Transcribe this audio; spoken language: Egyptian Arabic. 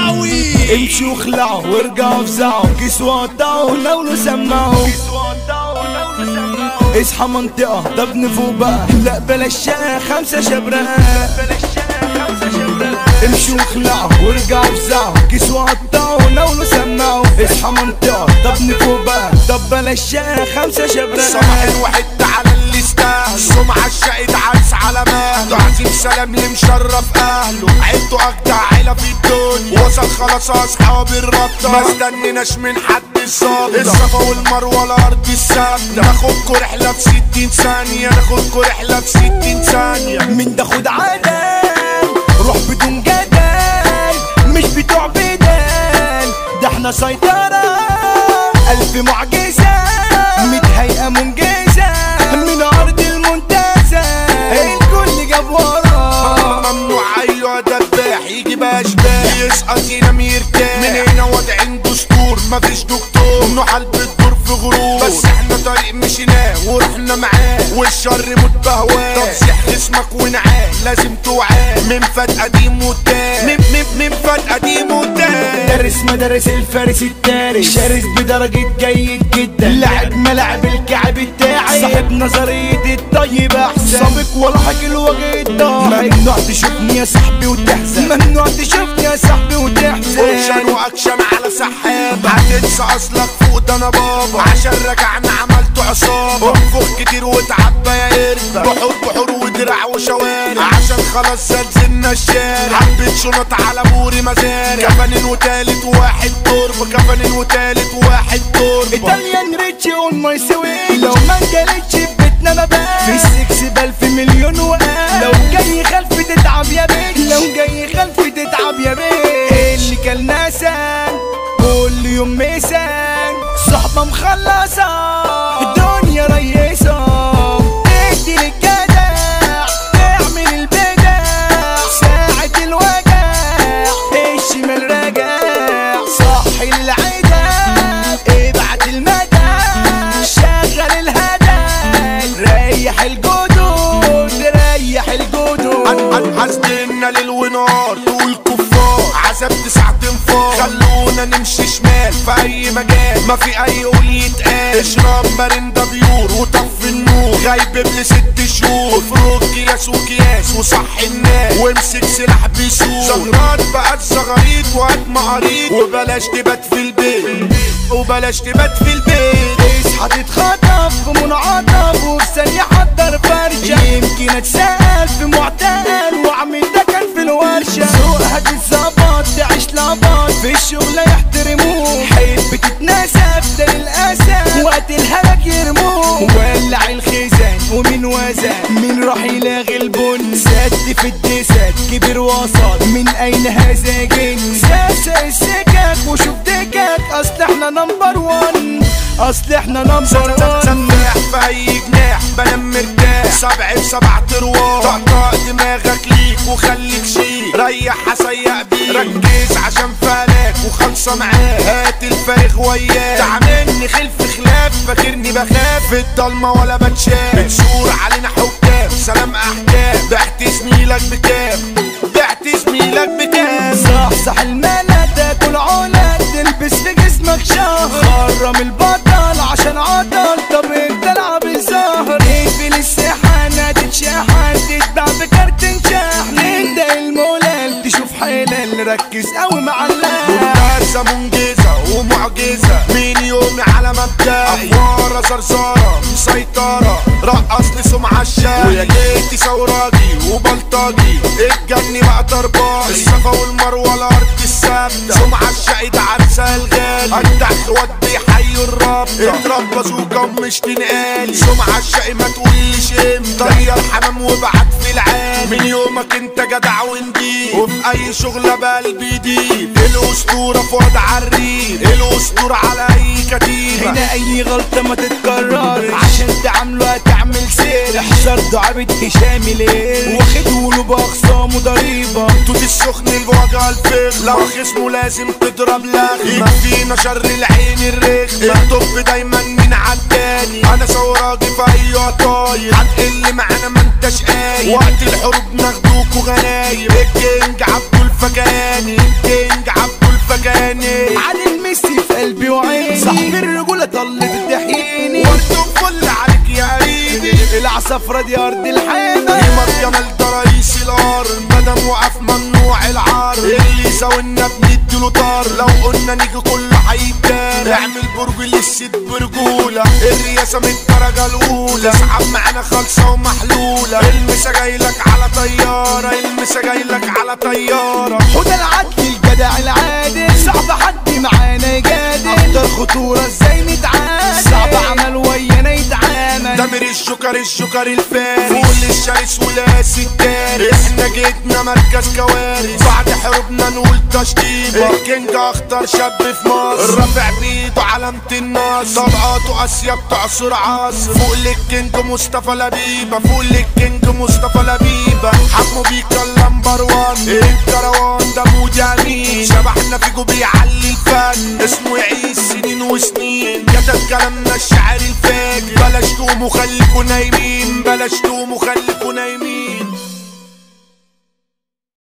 الدخلاوي امشوا خلعوا وارجعوا افزعوا كسوة قطعوا ناولوا سمعوا اصحى منطقة طب نفوق بقى لا بلاش شقة خمسة شبرقة امشوا خلعوا وارجعوا افزعوا كسوة قطعوا ناولوا سمعوا اصحى منطقة طب نفوق بقى طب بلاش شقة خمسة صباح شبرقة الواحد على اللي استاهل سمعة الشقد عرس على مهله عزيم سلام اللي مشرف اهله عيلته اجدع عيلة في الدنيا وصل خلاص اصحاب الرابطة ما استنيناش من حد الصابطة الصفا والمروة الارض الثابتة ناخدكوا رحلة في ستين ثانية ناخدكوا رحلة في ستين ثانية من ده خد عدل روح بدون جدل مش بتوع بدل ده احنا سيطرة ألف معجزة متهيئة منجزة من أرض المنتزه الكل جاب ورا ممنوع ايوه دباح يجي باشباح يسقط ينام يرتاح من هنا وضعين دستور مفيش دكتور نحل بتدور في غرور بس احنا طريق مشيناه ورحنا معاه والشر متبهواه طب سيح اسمك ونعاه لازم توعاه من فات قديم وتاه من من من فات قديم وتاه درس مدارس الفارس التاري شارس بدرجة جيد جدا لعب ملاعب الكعب بتاعي صاحب نظرية الطيب احسن سابق والحق الوجه الضاحك ممنوع تشوفني يا صاحبي وتحزن ممنوع تشوفني يا صاحبي اوكشن وتحزن واكشن على سحابة هتنسى اصلك فوق ده انا بابا عشان رجعنا عملت عصابة انفخ كتير وتعبى يا قرد بحور بحور ودراع وشوارع عشان خلاص زلزلنا الشارع حبيت شنط على بوري مزارع كفنين وتالت واحد تربة كفنين وتالت واحد تربة ايطاليان ريتش اون ماي سوي لو ما انجلتش في بيتنا ما بقى في السكس بألف مليون وقال لو جاي خلفي تتعب يا بيت لو جاي خلفي تتعب يا بيت اللي كان ناسان كل يوم ميسان صحبة مخلصة الدنيا ريسة تدي للجدع تعمل البدع ساعة الوجع الشمال راجع صحي للعدا ابعت المدى شغل الهدى ريح الجدود ريح الجدود حسدنا ليل ونار طول كفار عذاب تسعة انفار خلونا نمشي شمال في اي مجال ما في اي قول يتقال اشرب مرندا بيور وطفي النور غايب ابن ست شهور افرك كياس وكياس وصح الناس وامسك سلاح بيسور زغرات بقت زغاريط وقت مقاريط وبلاش تبات في البيت وبلاش تبات في البيت اصحى تتخطف في منعطف وفي ثانية حضر فرشة يمكن اتسأل في معتقل واعمل ده كان في الورشة ذوقها تتظبط تعيش لبط في الشغل يحترموه حب تتناسف ده للأسف وقت الهلك يرموه ولع الخزان ومن وزن من راح يلاغي البن سد في الدسات كبر وسط من اين هذا جن ساسة السكك وشوف دكك اصل احنا نمبر وان اصل احنا نمبر وان سفاح في اي جناح بنام مرتاح سبع بسبع ترواح طقطق دماغك ليك وخليك شيك ريح هسيق بيك ركز عشان فالك وخلصة معاك هات الفارغ وياك تعاملني خلف خلاف فاكرني بخاف في الضلمة ولا بتشاف بتشور علينا حكام سلام احكام بعت زميلك بكام بعت زميلك بكام صح الملا تاكل علا تلبس في جسمك شهر خرم البطل عشان عطل طب انت العب الزهر اقفل الساحة تتشحن تتباع بكارت شحن انت المولال تشوف حلال ركز قوي مع الله ممتازة منجزة ومعجزة من يومي على مبدأي أفوارة زرزارة مسيطرة رقص لي سمعة الشاي ويا جيتي ثوراجي وبلطجي اتجني بقى طرباجي الصفا والمروة الأرض الثابتة سمعة الشقي ده عرسها الغالي أجدع اخوات بيحيوا الرب اتربى زوجة ومش تنقالي سمعة الشقي ما تقوليش امتى طير حمام وبعت في العالي من يومك انت جدع ونجيب وفي اي شغلة بقلبي دي الاسطورة في وضع الريف الاسطورة على اي كتيبة هنا اي غلطة ما تتكررش عشان تعمله هتعمل سير احذر دعابة هشام ليه واخد ولو باقسام وضريبة توت السخن الوجع الفخ لو خصمه لازم تضرب لغي ما فينا شر العين الرخمة الطب دايما من عالتاني انا ثوراجي في اي طاير هتقل معانا ما انتش قايل وقت الحروب حروب ناخدوكوا غنايم الكينج عبدو الفكاني الكينج عبدو الفكاني عادل ميسي في قلبي وعيني صاحب الرجولة طلت الدحيني وانتم فل عليك يا قريبي العصافرة دي أرض الحامة قيمة جمال ده رئيس الارض مدام وقف ممنوع العار اللي يساوينا بنديله طار لو قلنا نيجي كل هيتدار اعمل برج للست برجولة الرياسة من الدرجة الأولى اسحب معانا خالصة ومحلولة المسا جايلك على طيارة المسا جايلك على طيارة حوده العدل الجدع العادل صعب حد معانا يجادل اكتر خطورة ازاي نتعامل صعب عمل ويانا يتعامل دمر الجوكر الجوكر الفارس فول الشرس ولاس الدارس احنا جيتنا مركز كوارث بعد حروبنا نقول تشطيبة الكينج اخطر شاب في مصر رافع بيده علامة النصر طبقاته اسيا بتعصر عصر فوق للكينج مصطفى لبيبة فوق للكينج مصطفى لبيبة حمو بيكا اللمبر وان الكروان ده مود يمين شبحنا فيجو بيعلي الفن اسمه يعيش سنين وسنين كتب كلامنا الشعر الفاجر بلاش تقوموا خليكوا نايمين بلاش تقوموا خليكوا نايمين